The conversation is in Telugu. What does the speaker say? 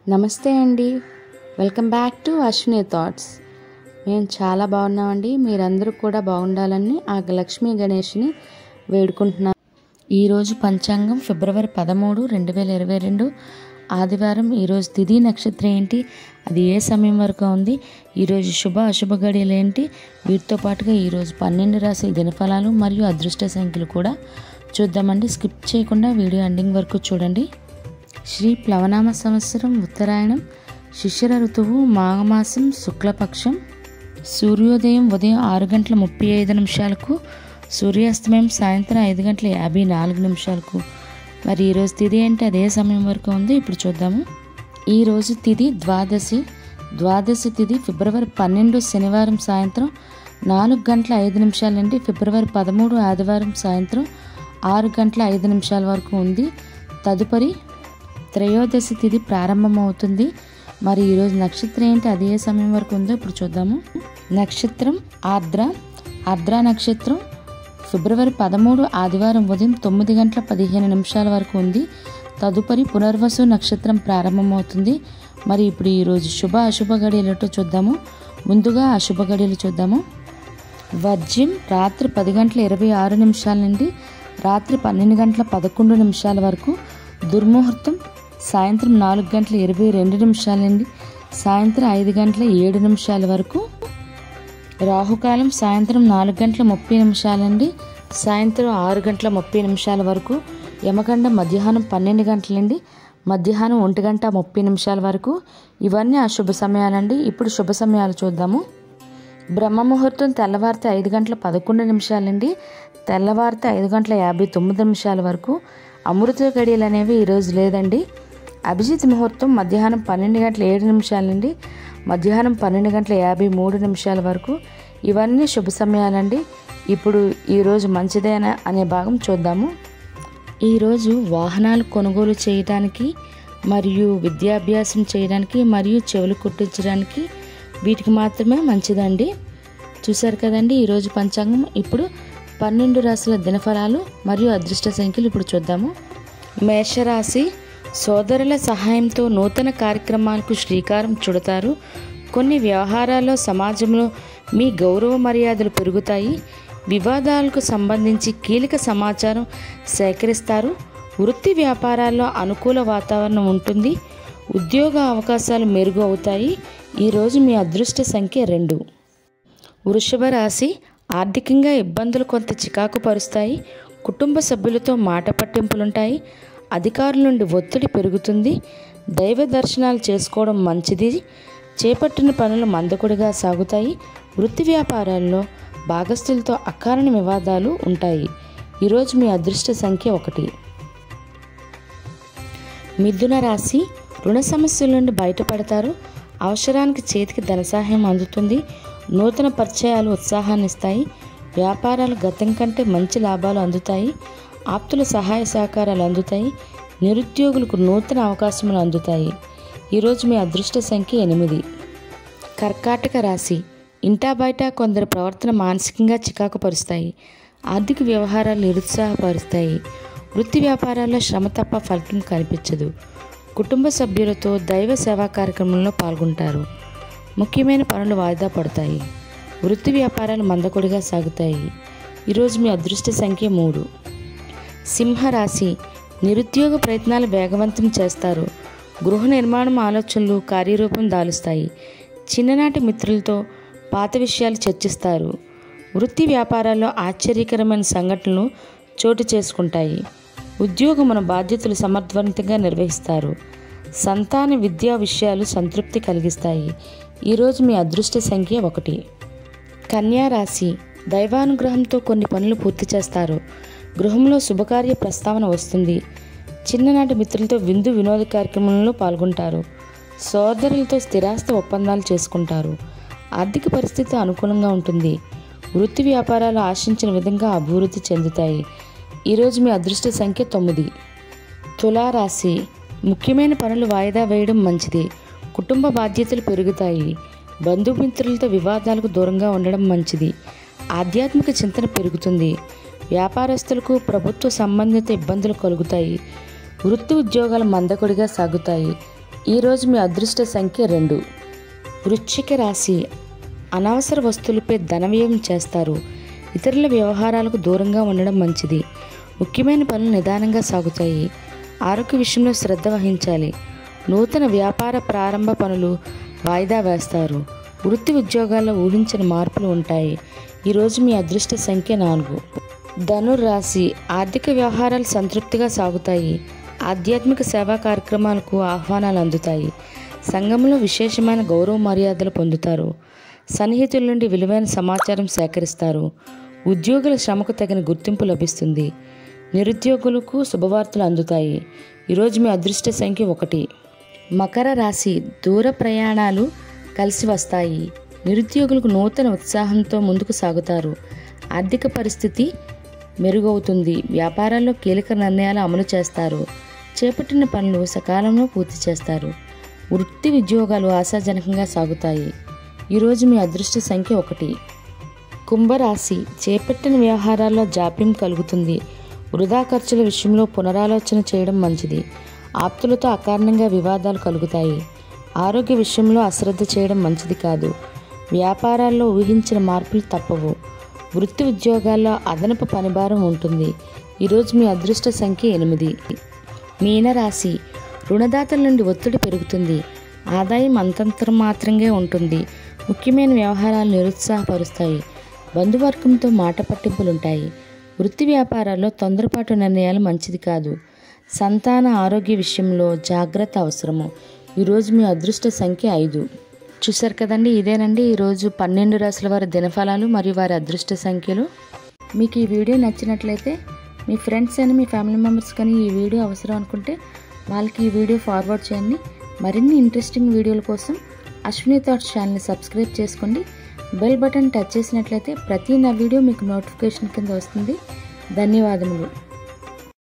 నమస్తే అండి welcome back to Ashwini thoughts మేము చాలా బాగున్నామండి మీరందరూ కూడా బాగుండాలని ఆ లక్ష్మీ గణేష్ని వేడుకుంటున్నాం ఈరోజు పంచాంగం ఫిబ్రవరి పదమూడు రెండు వేల ఇరవై రెండు ఆదివారం ఈరోజు తిథి నక్షత్రం ఏంటి అది ఏ సమయం వరకు ఉంది ఈరోజు శుభ అశుభ గడియలు ఏంటి వీటితో పాటుగా ఈరోజు పన్నెండు రాశి దినఫలాలు మరియు అదృష్ట సంఖ్యలు కూడా చూద్దామండి స్కిప్ చేయకుండా వీడియో ఎండింగ్ వరకు చూడండి శ్రీ ప్లవనామ సంవత్సరం ఉత్తరాయణం శిశిర ఋతువు మాఘమాసం శుక్లపక్షం సూర్యోదయం ఉదయం ఆరు గంటల ముప్పై ఐదు నిమిషాలకు సూర్యాస్తమయం సాయంత్రం ఐదు గంటల యాభై నాలుగు నిమిషాలకు మరి ఈరోజు తిథి అంటే అదే సమయం వరకు ఉంది ఇప్పుడు చూద్దాము ఈరోజు తిథి ద్వాదశి ద్వాదశి తిథి ఫిబ్రవరి పన్నెండు శనివారం సాయంత్రం నాలుగు గంటల ఐదు నిమిషాల నుండి ఫిబ్రవరి పదమూడు ఆదివారం సాయంత్రం ఆరు గంటల ఐదు నిమిషాల వరకు ఉంది తదుపరి త్రయోదశి తిథి ప్రారంభమవుతుంది మరి ఈరోజు నక్షత్రం ఏంటి అదే సమయం వరకు ఉందో ఇప్పుడు చూద్దాము నక్షత్రం ఆర్ద్ర ఆర్ద్ర నక్షత్రం ఫిబ్రవరి పదమూడు ఆదివారం ఉదయం తొమ్మిది గంటల పదిహేను నిమిషాల వరకు ఉంది తదుపరి పునర్వసు నక్షత్రం ప్రారంభమవుతుంది మరి ఇప్పుడు ఈరోజు శుభ అశుభ గడియలతో చూద్దాము ముందుగా అశుభ గడియలు చూద్దాము వర్జ్యం రాత్రి పది గంటల ఇరవై ఆరు నిమిషాల నుండి రాత్రి పన్నెండు గంటల పదకొండు నిమిషాల వరకు దుర్ముహూర్తం సాయంత్రం నాలుగు గంటల ఇరవై రెండు నిమిషాల నుండి సాయంత్రం ఐదు గంటల ఏడు నిమిషాల వరకు రాహుకాలం సాయంత్రం నాలుగు గంటల ముప్పై నిమిషాల నుండి సాయంత్రం ఆరు గంటల ముప్పై నిమిషాల వరకు యమగండ మధ్యాహ్నం పన్నెండు గంటల నుండి మధ్యాహ్నం ఒంటి గంట ముప్పై నిమిషాల వరకు ఇవన్నీ అశుభ సమయాలండి ఇప్పుడు శుభ సమయాలు చూద్దాము బ్రహ్మ ముహూర్తం తెల్లవారితే ఐదు గంటల పదకొండు నిమిషాల నుండి తెల్లవారితే ఐదు గంటల యాభై తొమ్మిది నిమిషాల వరకు అమృత గడియలు అనేవి ఈరోజు లేదండి అభిజిత్ ముహూర్తం మధ్యాహ్నం పన్నెండు గంటల ఏడు నిమిషాల నుండి మధ్యాహ్నం పన్నెండు గంటల యాభై మూడు నిమిషాల వరకు ఇవన్నీ శుభ సమయాలండి ఇప్పుడు ఈరోజు మంచిదేనా అనే భాగం చూద్దాము ఈరోజు వాహనాలు కొనుగోలు చేయడానికి మరియు విద్యాభ్యాసం చేయడానికి మరియు చెవులు కుట్టించడానికి వీటికి మాత్రమే మంచిదండి చూశారు కదండి ఈరోజు పంచాంగం ఇప్పుడు పన్నెండు రాశుల దినఫలాలు మరియు అదృష్ట సంఖ్యలు ఇప్పుడు చూద్దాము మేషరాశి సోదరుల సహాయంతో నూతన కార్యక్రమాలకు శ్రీకారం చుడతారు కొన్ని వ్యవహారాల్లో సమాజంలో మీ గౌరవ మర్యాదలు పెరుగుతాయి వివాదాలకు సంబంధించి కీలక సమాచారం సేకరిస్తారు వృత్తి వ్యాపారాల్లో అనుకూల వాతావరణం ఉంటుంది ఉద్యోగ అవకాశాలు మెరుగు అవుతాయి ఈరోజు మీ అదృష్ట సంఖ్య రెండు వృషభ రాశి ఆర్థికంగా ఇబ్బందులు కొంత చికాకు పరుస్తాయి కుటుంబ సభ్యులతో మాట పట్టింపులుంటాయి అధికారుల నుండి ఒత్తిడి పెరుగుతుంది దైవ దర్శనాలు చేసుకోవడం మంచిది చేపట్టిన పనులు మందకొడిగా సాగుతాయి వృత్తి వ్యాపారాల్లో భాగస్థులతో అకారణ వివాదాలు ఉంటాయి ఈరోజు మీ అదృష్ట సంఖ్య ఒకటి మిథున రాశి రుణ సమస్యల నుండి బయటపడతారు అవసరానికి చేతికి ధన సహాయం అందుతుంది నూతన పరిచయాలు ఉత్సాహాన్ని ఇస్తాయి వ్యాపారాలు గతం కంటే మంచి లాభాలు అందుతాయి ఆప్తుల సహాయ సహకారాలు అందుతాయి నిరుద్యోగులకు నూతన అవకాశములు అందుతాయి ఈరోజు మీ అదృష్ట సంఖ్య ఎనిమిది కర్కాటక రాశి ఇంటా బయట కొందరి ప్రవర్తన మానసికంగా చికాకు పరుస్తాయి ఆర్థిక వ్యవహారాలు నిరుత్సాహపరుస్తాయి వృత్తి వ్యాపారాల్లో శ్రమ తప్ప ఫలితం కనిపించదు కుటుంబ సభ్యులతో దైవ సేవా కార్యక్రమంలో పాల్గొంటారు ముఖ్యమైన పనులు వాయిదా పడతాయి వృత్తి వ్యాపారాలు మందకొడిగా సాగుతాయి ఈరోజు మీ అదృష్ట సంఖ్య మూడు సింహరాశి నిరుద్యోగ ప్రయత్నాలు వేగవంతం చేస్తారు గృహ నిర్మాణం ఆలోచనలు కార్యరూపం దాలుస్తాయి చిన్ననాటి మిత్రులతో పాత విషయాలు చర్చిస్తారు వృత్తి వ్యాపారాల్లో ఆశ్చర్యకరమైన సంఘటనలు చోటు చేసుకుంటాయి ఉద్యోగమున బాధ్యతలు సమర్థవంతంగా నిర్వహిస్తారు సంతాన విద్యా విషయాలు సంతృప్తి కలిగిస్తాయి ఈరోజు మీ అదృష్ట సంఖ్య ఒకటి కన్యా రాశి దైవానుగ్రహంతో కొన్ని పనులు పూర్తి చేస్తారు గృహంలో శుభకార్య ప్రస్తావన వస్తుంది చిన్ననాటి మిత్రులతో విందు వినోద కార్యక్రమంలో పాల్గొంటారు సోదరులతో స్థిరాస్తి ఒప్పందాలు చేసుకుంటారు ఆర్థిక పరిస్థితి అనుకూలంగా ఉంటుంది వృత్తి వ్యాపారాలు ఆశించిన విధంగా అభివృద్ధి చెందుతాయి ఈరోజు మీ అదృష్ట సంఖ్య తొమ్మిది తులారాశి ముఖ్యమైన పనులు వాయిదా వేయడం మంచిది కుటుంబ బాధ్యతలు పెరుగుతాయి బంధుమిత్రులతో వివాదాలకు దూరంగా ఉండడం మంచిది ఆధ్యాత్మిక చింతన పెరుగుతుంది వ్యాపారస్తులకు ప్రభుత్వ సంబంధిత ఇబ్బందులు కలుగుతాయి వృత్తి ఉద్యోగాలు మందకొడిగా సాగుతాయి ఈరోజు మీ అదృష్ట సంఖ్య రెండు వృశ్చిక రాశి అనవసర వస్తువులపై ధన వ్యయం చేస్తారు ఇతరుల వ్యవహారాలకు దూరంగా ఉండడం మంచిది ముఖ్యమైన పనులు నిదానంగా సాగుతాయి ఆరోగ్య విషయంలో శ్రద్ధ వహించాలి నూతన వ్యాపార ప్రారంభ పనులు వాయిదా వేస్తారు వృత్తి ఉద్యోగాల్లో ఊహించిన మార్పులు ఉంటాయి ఈరోజు మీ అదృష్ట సంఖ్య నాలుగు ధనుర్రాశి ఆర్థిక వ్యవహారాలు సంతృప్తిగా సాగుతాయి ఆధ్యాత్మిక సేవా కార్యక్రమాలకు ఆహ్వానాలు అందుతాయి సంఘంలో విశేషమైన గౌరవ మర్యాదలు పొందుతారు సన్నిహితుల నుండి విలువైన సమాచారం సేకరిస్తారు ఉద్యోగుల శ్రమకు తగిన గుర్తింపు లభిస్తుంది నిరుద్యోగులకు శుభవార్తలు అందుతాయి ఈరోజు మీ అదృష్ట సంఖ్య ఒకటి మకర రాశి దూర ప్రయాణాలు కలిసి వస్తాయి నిరుద్యోగులకు నూతన ఉత్సాహంతో ముందుకు సాగుతారు ఆర్థిక పరిస్థితి మెరుగవుతుంది వ్యాపారాల్లో కీలక నిర్ణయాలు అమలు చేస్తారు చేపట్టిన పనులు సకాలంలో పూర్తి చేస్తారు వృత్తి ఉద్యోగాలు ఆశాజనకంగా సాగుతాయి ఈరోజు మీ అదృష్ట సంఖ్య ఒకటి కుంభరాశి చేపట్టిన వ్యవహారాల్లో జాప్యం కలుగుతుంది వృధా ఖర్చుల విషయంలో పునరాలోచన చేయడం మంచిది ఆప్తులతో అకారణంగా వివాదాలు కలుగుతాయి ఆరోగ్య విషయంలో అశ్రద్ధ చేయడం మంచిది కాదు వ్యాపారాల్లో ఊహించిన మార్పులు తప్పవు వృత్తి ఉద్యోగాల్లో అదనపు పనిభారం ఉంటుంది ఈరోజు మీ అదృష్ట సంఖ్య ఎనిమిది మీనరాశి రుణదాతల నుండి ఒత్తిడి పెరుగుతుంది ఆదాయం అంతంత మాత్రంగా ఉంటుంది ముఖ్యమైన వ్యవహారాలు నిరుత్సాహపరుస్తాయి బంధువర్గంతో మాట పట్టింపులుంటాయి వృత్తి వ్యాపారాల్లో తొందరపాటు నిర్ణయాలు మంచిది కాదు సంతాన ఆరోగ్య విషయంలో జాగ్రత్త అవసరము ఈరోజు మీ అదృష్ట సంఖ్య ఐదు చూశారు కదండి ఇదేనండి ఈరోజు పన్నెండు రాసుల వారి దినఫలాలు మరియు వారి అదృష్ట సంఖ్యలు మీకు ఈ వీడియో నచ్చినట్లయితే మీ ఫ్రెండ్స్ అని మీ ఫ్యామిలీ మెంబర్స్ కానీ ఈ వీడియో అవసరం అనుకుంటే వాళ్ళకి ఈ వీడియో ఫార్వర్డ్ చేయండి మరిన్ని ఇంట్రెస్టింగ్ వీడియోల కోసం అశ్విని థాట్స్ ఛానల్ని సబ్స్క్రైబ్ చేసుకోండి బెల్ బటన్ టచ్ చేసినట్లయితే ప్రతి నా వీడియో మీకు నోటిఫికేషన్ కింద వస్తుంది ధన్యవాదములు